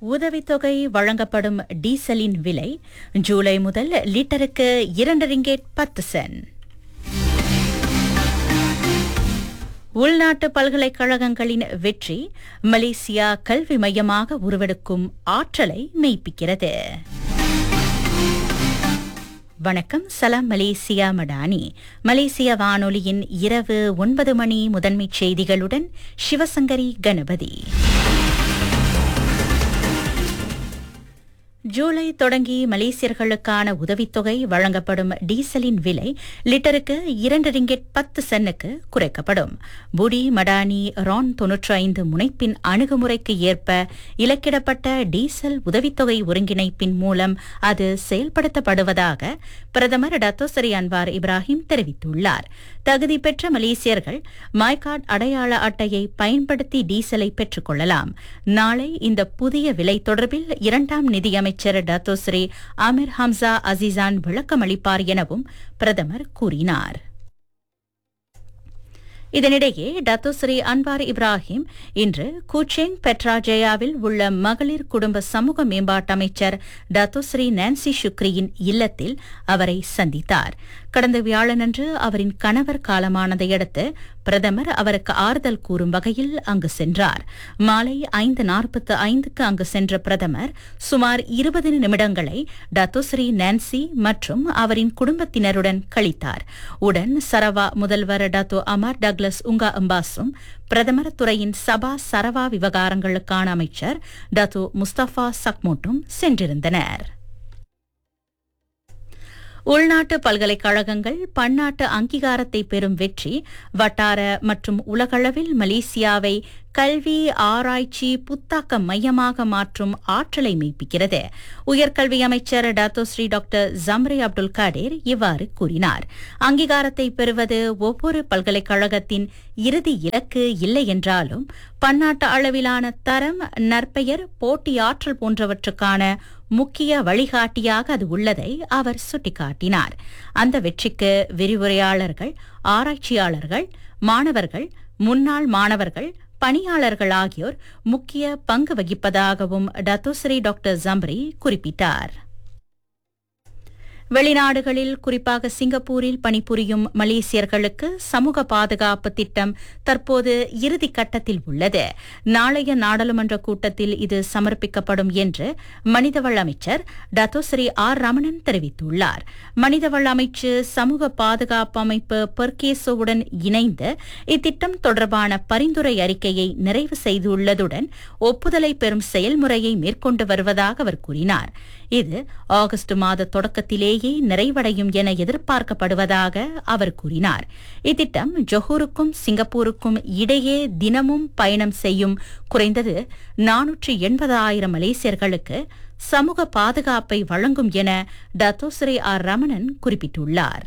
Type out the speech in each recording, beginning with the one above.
உதவித்தொகை வழங்கப்படும் டீசலின் விலை ஜூலை முதல் லிட்டருக்கு இரண்டு ரிங்கேட் பத்து சென்ட் உள்நாட்டு பல்கலைக்கழகங்களின் வெற்றி மலேசியா கல்வி மையமாக உருவெடுக்கும் ஆற்றலை மெய்ப்பிக்கிறது வணக்கம் சலாம் மலேசியா மடானி மலேசிய வானொலியின் இரவு ஒன்பது மணி முதன்மைச் செய்திகளுடன் சிவசங்கரி கணபதி ஜூலை தொடங்கி மலேசியர்களுக்கான உதவித்தொகை வழங்கப்படும் டீசலின் விலை லிட்டருக்கு இரண்டு ரிங்கெட் பத்து சென்னுக்கு குறைக்கப்படும் புடி மடானி ரான் தொன்னூற்றி ஐந்து முனைப்பின் அணுகுமுறைக்கு ஏற்ப இலக்கிடப்பட்ட டீசல் உதவித்தொகை ஒருங்கிணைப்பின் மூலம் அது செயல்படுத்தப்படுவதாக பிரதமர் டத்தோசரி அன்வார் இப்ராஹிம் தெரிவித்துள்ளார் தகுதி பெற்ற மலேசியர்கள் மைகார்ட் அடையாள அட்டையை பயன்படுத்தி டீசலை பெற்றுக் கொள்ளலாம் நாளை இந்த புதிய விலை தொடர்பில் இரண்டாம் நிதியமைச்சர் டத்தோஸ்ரீ ஆமிர் ஹம்சா அசிசான் விளக்கமளிப்பார் எனவும் பிரதமர் கூறினார் இதனிடையே டத்தோஸ்ரீ அன்வார் இப்ராஹிம் இன்று கூச்சேங் பெட்ராஜயாவில் உள்ள மகளிர் குடும்ப சமூக மேம்பாட்டு அமைச்சர் டத்தோஸ்ரீ நான்சி சுக்ரியின் இல்லத்தில் அவரை சந்தித்தார் கடந்த வியாழனன்று அவரின் கணவர் காலமானதை அடுத்து பிரதமர் அவருக்கு ஆறுதல் கூறும் வகையில் அங்கு சென்றார் மாலை ஐந்து நாற்பத்து ஐந்துக்கு அங்கு சென்ற பிரதமர் சுமார் இருபது நிமிடங்களை டத்தோஸ்ரீ நான்சி மற்றும் அவரின் குடும்பத்தினருடன் கழித்தார் உடன் சரவா முதல்வர் டத்தோ அமர் டக்ளஸ் உங்கா அம்பாஸும் பிரதமர் துறையின் சபா சரவா விவகாரங்களுக்கான அமைச்சர் டத்தோ முஸ்தபா சக்மோட்டும் சென்றிருந்தனர் உள்நாட்டு பல்கலைக்கழகங்கள் பன்னாட்டு அங்கீகாரத்தை பெறும் வெற்றி வட்டார மற்றும் உலகளவில் மலேசியாவை கல்வி ஆராய்ச்சி புத்தாக்க மையமாக மாற்றும் ஆற்றலை மெய்ப்பிக்கிறது உயர்கல்வி அமைச்சர் Dato Seri doctor Zambry Abdul Kadir இவ்வாறு கூறினார் அங்கீகாரத்தை பெறுவது ஒவ்வொரு பல்கலைக்கழகத்தின் இறுதி இலக்கு இல்லை என்றாலும் பன்னாட்டு அளவிலான தரம் நற்பெயர் போட்டி ஆற்றல் போன்றவற்றுக்கான முக்கிய வழிகாட்டியாக அது உள்ளதை அவர் சுட்டிக்காட்டினார் அந்த வெற்றிக்கு விரிவுரையாளர்கள் ஆராய்ச்சியாளர்கள் மாணவர்கள் முன்னாள் மாணவர்கள் பணியாளர்கள் ஆகியோர் முக்கிய பங்கு வகிப்பதாகவும் டத்தோஸ்ரீ டாக்டர் ஜம்ரி குறிப்பிட்டார் வெளிநாடுகளில் குறிப்பாக சிங்கப்பூரில் பணிபுரியும் மலேசியர்களுக்கு சமூக பாதுகாப்பு திட்டம் தற்போது இறுதி கட்டத்தில் உள்ளது நாளைய நாடாளுமன்ற கூட்டத்தில் இது சமர்ப்பிக்கப்படும் என்று மனிதவள அமைச்சர் டத்தோஸ்ரீ ஆர் ரமணன் தெரிவித்துள்ளார் மனிதவள அமைச்சு சமூக பாதுகாப்பு அமைப்பு பெர்கேசோவுடன் இணைந்து இத்திட்டம் தொடர்பான பரிந்துரை அறிக்கையை நிறைவு செய்துள்ளதுடன் ஒப்புதலை பெறும் செயல்முறையை மேற்கொண்டு வருவதாக அவர் கூறினார் இது ஆகஸ்ட் மாத தொடக்கத்திலேயே நிறைவடையும் என எதிர்பார்க்கப்படுவதாக அவர் கூறினார் இத்திட்டம் ஜொஹூருக்கும் சிங்கப்பூருக்கும் இடையே தினமும் பயணம் செய்யும் குறைந்தது நானூற்று எண்பதாயிரம் மலேசியர்களுக்கு சமூக பாதுகாப்பை வழங்கும் என டத்தோஸ்ரே ஆர் ரமணன் குறிப்பிட்டுள்ளார்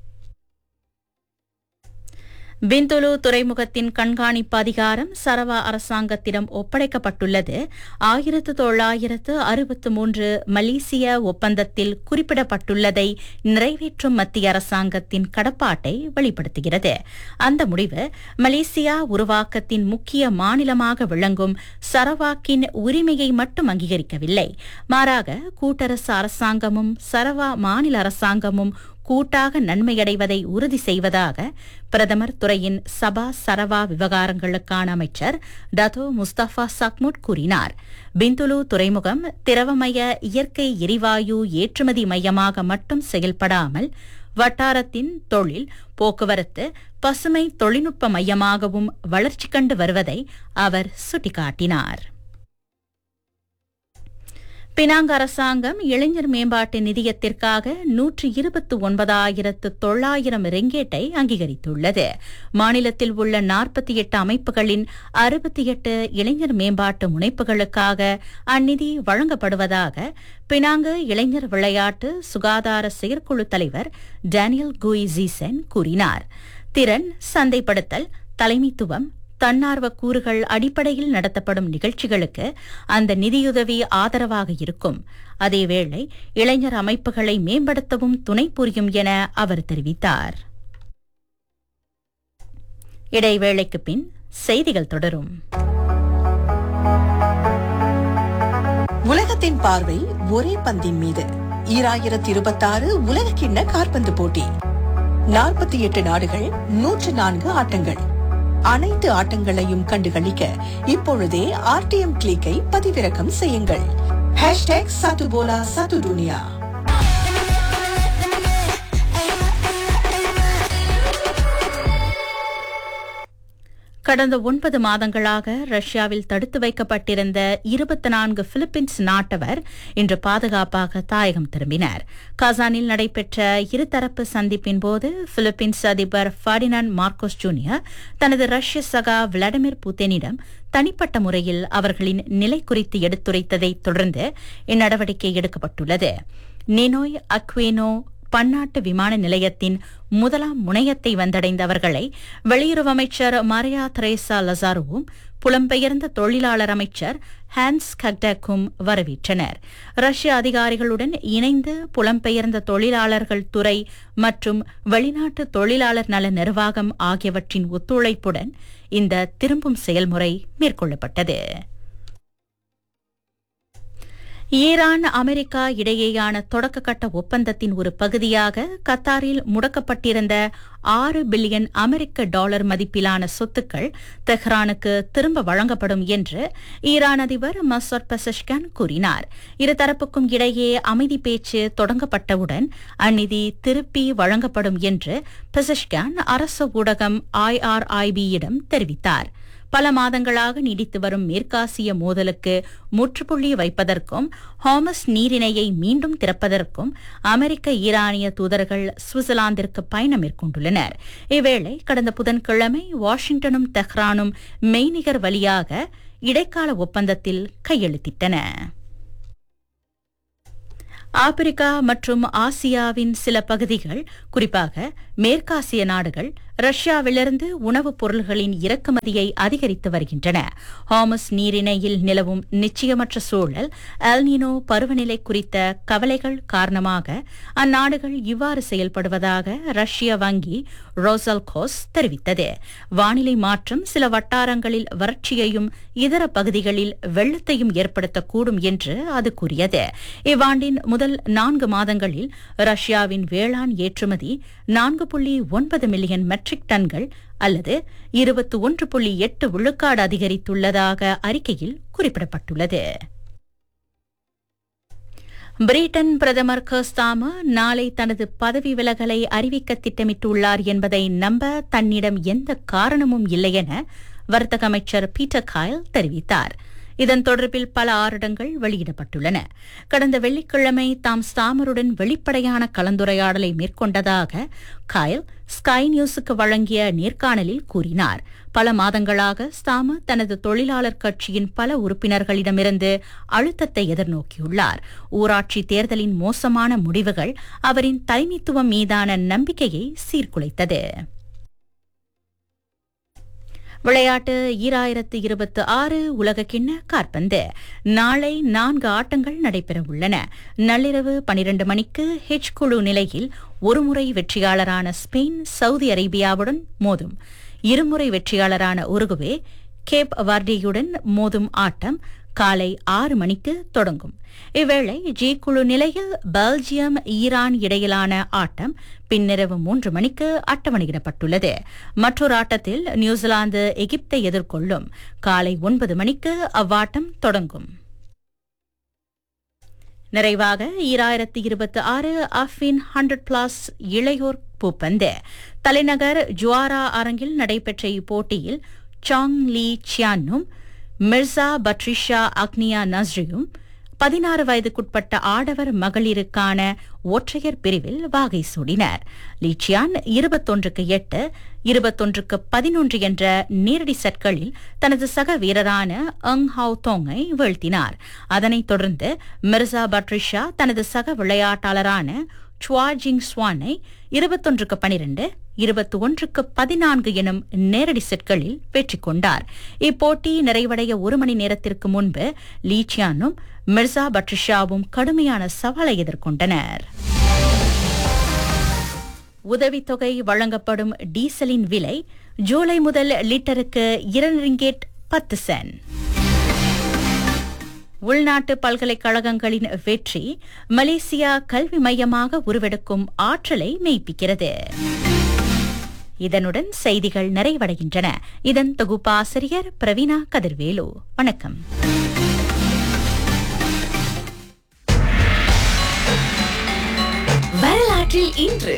பிந்துலு துறைமுகத்தின் கண்காணிப்பு அதிகாரம் சரவா அரசாங்கத்திடம் ஒப்படைக்கப்பட்டுள்ளது ஆயிரத்து தொள்ளாயிரத்து அறுபத்து மூன்று மலேசிய ஒப்பந்தத்தில் குறிப்பிடப்பட்டுள்ளதை நிறைவேற்றும் மத்திய அரசாங்கத்தின் கடப்பாட்டை வெளிப்படுத்துகிறது அந்த முடிவு மலேசியா உருவாக்கத்தின் முக்கிய மாநிலமாக விளங்கும் சரவாக்கின் உரிமையை மட்டும் அங்கீகரிக்கவில்லை மாறாக கூட்டரசு அரசாங்கமும் சரவா மாநில அரசாங்கமும் கூட்டாக நன்மையடைவதை உறுதி செய்வதாக பிரதமர் துறையின் சபா சரவா விவகாரங்களுக்கான அமைச்சர் டதோ முஸ்தபா சக்முட் கூறினார் பிந்துலு துறைமுகம் திரவமய இயற்கை எரிவாயு ஏற்றுமதி மையமாக மட்டும் செயல்படாமல் வட்டாரத்தின் தொழில் போக்குவரத்து பசுமை தொழில்நுட்ப மையமாகவும் வளர்ச்சி கண்டு வருவதை அவர் சுட்டிக்காட்டினார் பினாங் அரசாங்கம் இளைஞர் மேம்பாட்டு நிதியத்திற்காக நூற்று இருபத்து ஒன்பதாயிரத்து தொள்ளாயிரம் ரெங்கேட்டை அங்கீகரித்துள்ளது மாநிலத்தில் உள்ள நாற்பத்தி எட்டு அமைப்புகளின் அறுபத்தி எட்டு இளைஞர் மேம்பாட்டு முனைப்புகளுக்காக அந்நிதி வழங்கப்படுவதாக பினாங்கு இளைஞர் விளையாட்டு சுகாதார செயற்குழு தலைவர் டேனியல் குய் ஜீசன் கூறினார் திறன் சந்தைப்படுத்தல் தலைமைத்துவம் தன்னார்வ கூறுகள் அடிப்படையில் நடத்தப்படும் நிகழ்ச்சிகளுக்கு அந்த நிதியுதவி ஆதரவாக இருக்கும் அதேவேளை இளைஞர் அமைப்புகளை மேம்படுத்தவும் துணை புரியும் என அவர் தெரிவித்தார் இடைவேளைக்கு பின் செய்திகள் தொடரும் உலகத்தின் பார்வை ஒரே பந்தின் மீது ஈராயிரத்தி இருபத்தாறு உலக கிண்ண காற்பந்து போட்டி நாற்பத்தி எட்டு நாடுகள் நூற்று நான்கு ஆட்டங்கள் அனைத்து ஆட்டங்களையும் கண்டுகளிக்க இப்பொழுதே ஆர்டிஎம் கிளிக்கை பதிவிறக்கம் செய்யுங்கள் ஹேஷ்டேக் சத்துபோலா சத்து துனியா கடந்த ஒன்பது மாதங்களாக ரஷ்யாவில் தடுத்து வைக்கப்பட்டிருந்த இருபத்தி நான்கு பிலிப்பீன்ஸ் நாட்டவர் இன்று பாதுகாப்பாக தாயகம் திரும்பினர் கசானில் நடைபெற்ற இருதரப்பு சந்திப்பின் போது பிலிப்பீன்ஸ் அதிபர் ஃபர்டினாண்ட் மார்க்கோஸ் ஜூனியர் தனது ரஷ்ய சகா விளாடிமிர் புதினிடம் தனிப்பட்ட முறையில் அவர்களின் நிலை குறித்து எடுத்துரைத்ததைத் தொடர்ந்து இந்நடவடிக்கை எடுக்கப்பட்டுள்ளது நினோய் அக்வேனோ பன்னாட்டு விமான நிலையத்தின் முதலாம் முனையத்தை வந்தடைந்த அவர்களை வெளியுறவு அமைச்சர் மரியா தெரேசா லசாருவும் புலம்பெயர்ந்த தொழிலாளர் அமைச்சர் ஹான்ஸ் கக்டக்கும் வரவேற்றனர் ரஷ்ய அதிகாரிகளுடன் இணைந்து புலம்பெயர்ந்த தொழிலாளர்கள் துறை மற்றும் வெளிநாட்டு தொழிலாளர் நல நிர்வாகம் ஆகியவற்றின் ஒத்துழைப்புடன் இந்த திரும்பும் செயல்முறை மேற்கொள்ளப்பட்டது ஈரான் அமெரிக்கா இடையேயான தொடக்கக்கட்ட ஒப்பந்தத்தின் ஒரு பகுதியாக கத்தாரில் முடக்கப்பட்டிருந்த ஆறு பில்லியன் அமெரிக்க டாலர் மதிப்பிலான சொத்துக்கள் தெஹ்ரானுக்கு திரும்ப வழங்கப்படும் என்று ஈரான் அதிபர் மசோட் பெசஷ்கான் கூறினார் இருதரப்புக்கும் இடையே அமைதி பேச்சு தொடங்கப்பட்டவுடன் அந்நிதி திருப்பி வழங்கப்படும் என்று பெசஷ்கான் அரசு ஊடகம் ஐஆர்ஐபியிடம் தெரிவித்தார் பல மாதங்களாக நீடித்து வரும் மேற்காசிய மோதலுக்கு முற்றுப்புள்ளி வைப்பதற்கும் ஹாமஸ் நீரிணையை மீண்டும் திறப்பதற்கும் அமெரிக்க ஈரானிய தூதர்கள் சுவிட்சர்லாந்திற்கு பயணம் மேற்கொண்டுள்ளனர் இவ்வேளை கடந்த புதன்கிழமை வாஷிங்டனும் தெஹ்ரானும் மெய்நிகர் வழியாக இடைக்கால ஒப்பந்தத்தில் கையெழுத்திட்டன ஆப்பிரிக்கா மற்றும் ஆசியாவின் சில பகுதிகள் குறிப்பாக மேற்காசிய நாடுகள் ரஷ்யாவிலிருந்து உணவுப் பொருள்களின் இறக்குமதியை அதிகரித்து வருகின்றன ஹாமஸ் நீரிணையில் நிலவும் நிச்சயமற்ற சூழல் அல்னினோ பருவநிலை குறித்த கவலைகள் காரணமாக அந்நாடுகள் இவ்வாறு செயல்படுவதாக ரஷ்ய வங்கி ரோசல்கோஸ் தெரிவித்தது வானிலை மாற்றம் சில வட்டாரங்களில் வறட்சியையும் இதர பகுதிகளில் வெள்ளத்தையும் ஏற்படுத்தக்கூடும் என்று அது கூறியது இவ்வாண்டின் முதல் நான்கு மாதங்களில் ரஷ்யாவின் வேளாண் ஏற்றுமதி நான்கு புள்ளி ஒன்பது மில்லியன் மெட்ரிக் டன்கள் அல்லது இருபத்தி ஒன்று புள்ளி எட்டு விழுக்காடு அதிகரித்துள்ளதாக அறிக்கையில் குறிப்பிடப்பட்டுள்ளது பிரிட்டன் பிரதமர் கர்ஸ்தாம நாளை தனது பதவி விலகலை அறிவிக்க திட்டமிட்டுள்ளார் என்பதை நம்ப தன்னிடம் எந்த காரணமும் இல்லை என வர்த்தக அமைச்சர் பீட்டர் காயல் தெரிவித்தார் இதன் தொடர்பில் பல ஆருடங்கள் வெளியிடப்பட்டுள்ளன கடந்த வெள்ளிக்கிழமை தாம் ஸ்தாமருடன் வெளிப்படையான கலந்துரையாடலை மேற்கொண்டதாக காயல் ஸ்கை நியூஸுக்கு வழங்கிய நேர்காணலில் கூறினார் பல மாதங்களாக ஸ்தாமர் தனது தொழிலாளர் கட்சியின் பல உறுப்பினர்களிடமிருந்து அழுத்தத்தை எதிர்நோக்கியுள்ளார் ஊராட்சி தேர்தலின் மோசமான முடிவுகள் அவரின் தலைமைத்துவம் மீதான நம்பிக்கையை சீர்குலைத்தது விளையாட்டு ஈராயிரத்து இருபத்தி ஆறு உலகக்கிண்ண காற்பந்து நாளை நான்கு ஆட்டங்கள் நடைபெறவுள்ளன நள்ளிரவு பனிரண்டு மணிக்கு ஹெச் குழு நிலையில் ஒருமுறை வெற்றியாளரான ஸ்பெயின் சவுதி அரேபியாவுடன் மோதும் இருமுறை வெற்றியாளரான உருகுவே கேப் வார்டியுடன் மோதும் ஆட்டம் காலை ஆறு மணிக்கு தொடங்கும் இவ்வேளை ஜி குழு நிலையில் பெல்ஜியம் ஈரான் இடையிலான ஆட்டம் பின்னிரவு மூன்று மணிக்கு அட்டவணையிடப்பட்டுள்ளது மற்றொரு ஆட்டத்தில் நியூசிலாந்து எகிப்தை எதிர்கொள்ளும் காலை ஒன்பது மணிக்கு அவ்வாட்டம் தொடங்கும் நிறைவாக ஈராயிரத்தி இருபத்தி ஆறு அஃபின் ஹண்ட்ரட் பிளஸ் இளையோர் பூப்பந்து தலைநகர் ஜுவாரா அரங்கில் நடைபெற்ற இப்போட்டியில் சாங் லீ சியானும் மிர்சா பட்ரிஷா அக்னியா நஸ்ரியும் பதினாறு வயதுக்குட்பட்ட ஆடவர் மகளிருக்கான ஒற்றையர் பிரிவில் வாகை சூடினர் லீச்சியான் இருபத்தொன்றுக்கு எட்டு இருபத்தொன்றுக்கு பதினொன்று என்ற நேரடி செட்களில் தனது சக வீரரான அங் ஹாவ் தோங்கை வீழ்த்தினார் அதனைத் தொடர்ந்து மிர்சா பட்ரிஷா தனது சக விளையாட்டாளரான சுவா ஜிங் ஸ்வானை இருபத்தொன்றுக்கு பனிரெண்டு இருபத்தி ஒன்றுக்கு பதினான்கு எனும் நேரடி செட்களில் வெற்றி கொண்டார் இப்போட்டி நிறைவடைய ஒரு மணி நேரத்திற்கு முன்பு லீச்சியானும் மிர்சா பட்ரிஷாவும் கடுமையான சவாலை எதிர்கொண்டனர் உதவித்தொகை வழங்கப்படும் டீசலின் விலை ஜூலை முதல் லிட்டருக்கு இரண்டு ரிங்கெட் பத்து சென்ட் உள்நாட்டு பல்கலைக்கழகங்களின் வெற்றி மலேசியா கல்வி மையமாக உருவெடுக்கும் ஆற்றலை மெய்ப்பிக்கிறது இதனுடன் செய்திகள் நிறைவடைகின்றன இதன் தொகுப்பாசிரியர் பிரவீனா கதிர்வேலு வணக்கம் வரலாற்றில் இன்று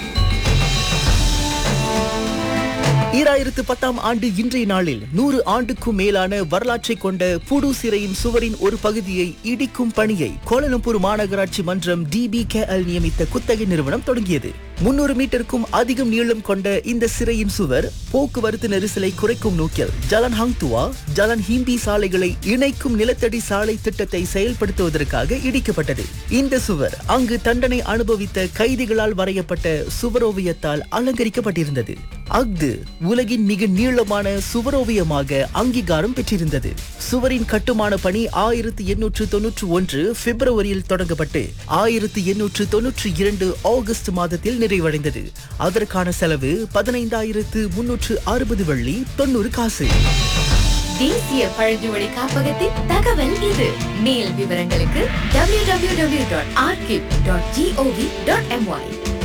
ஈராயிரத்து பத்தாம் ஆண்டு இன்றைய நாளில் நூறு ஆண்டுக்கும் மேலான வரலாற்றை கொண்ட புடு சிறையின் சுவரின் ஒரு பகுதியை இடிக்கும் பணியை கோலலம்பூர் மாநகராட்சி மன்றம் டிபிகேஎல் நியமித்த குத்தகை நிறுவனம் தொடங்கியது முன்னூறு மீட்டருக்கும் அதிகம் நீளம் கொண்ட இந்த சிறையின் சுவர் போக்குவரத்து நெரிசலை குறைக்கும் நோக்கில் ஜலன் ஹங்துவா ஜலன் ஹிம்பி சாலைகளை இணைக்கும் நிலத்தடி சாலை திட்டத்தை செயல்படுத்துவதற்காக இடிக்கப்பட்டது இந்த சுவர் அங்கு தண்டனை அனுபவித்த கைதிகளால் வரையப்பட்ட சுவரோவியத்தால் அலங்கரிக்கப்பட்டிருந்தது அஃது உலகின் மிக நீளமான சுவரோவியமாக அங்கீகாரம் பெற்றிருந்தது சுவரின் கட்டுமான பணி ஆயிரத்தி எண்ணூற்று தொன்னூற்று ஒன்று பிப்ரவரியில் தொடங்கப்பட்டு ஆயிரத்தி எண்ணூற்று தொன்னூற்றி இரண்டு ஆகஸ்ட் மாதத்தில் நிறைவடைந்தது அதற்கான செலவு பதினைந்தாயிரத்து முன்னூற்று அறுபது வெள்ளி தொண்ணூறு காசு தேசிய பழங்குடி காப்பகத்தின் தகவல் இது மேல் விவரங்களுக்கு www.archive.gov.my